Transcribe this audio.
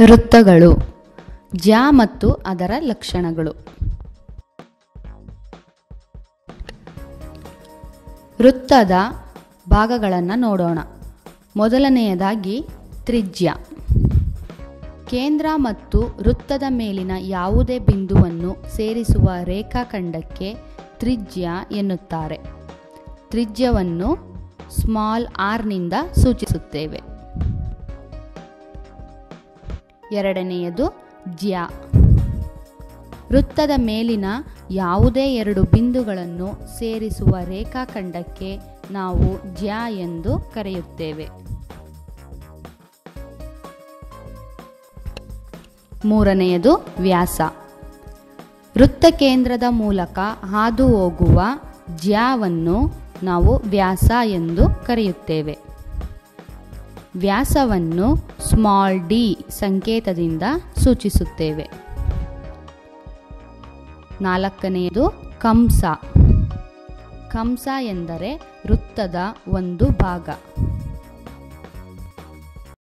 ವೃತ್ತಗಳು ಜ್ಯಾ ಮತ್ತು ಅದರ ಲಕ್ಷಣಗಳು ವೃತ್ತದ ಭಾಗಗಳನ್ನು ನೋಡೋಣ ಮೊದಲನೆಯದಾಗಿ ತ್ರಿಜ್ಯ ಕೇಂದ್ರ ಮತ್ತು ವೃತ್ತದ ಮೇಲಿನ ಯಾವುದೇ ಬಿಂದುವನ್ನು ಸೇರಿಸುವ ರೇಖಾಖಂಡಕ್ಕೆ ತ್ರಿಜ್ಯ ಎನ್ನುತ್ತಾರೆ ತ್ರಿಜ್ಯವನ್ನು ಸ್ಮಾಲ್ ಆರ್ನಿಂದ ಸೂಚಿಸುತ್ತೇವೆ ಎರಡನೆಯದು ಜ್ಯಾ ವೃತ್ತದ ಮೇಲಿನ ಯಾವುದೇ ಎರಡು ಬಿಂದುಗಳನ್ನು ಸೇರಿಸುವ ರೇಖಾಖಂಡಕ್ಕೆ ನಾವು ಜ್ಯಾ ಎಂದು ಕರೆಯುತ್ತೇವೆ ಮೂರನೆಯದು ವ್ಯಾಸ ವೃತ್ತ ಕೇಂದ್ರದ ಮೂಲಕ ಹಾದು ಹೋಗುವ ಜ್ಯಾವನ್ನು ನಾವು ವ್ಯಾಸ ಎಂದು ಕರೆಯುತ್ತೇವೆ ವ್ಯಾಸವನ್ನು ಸ್ಮಾಲ್ ಡಿ ಸಂಕೇತದಿಂದ ಸೂಚಿಸುತ್ತೇವೆ ನಾಲ್ಕನೆಯದು ಕಂಸ ಕಂಸ ಎಂದರೆ ವೃತ್ತದ ಒಂದು ಭಾಗ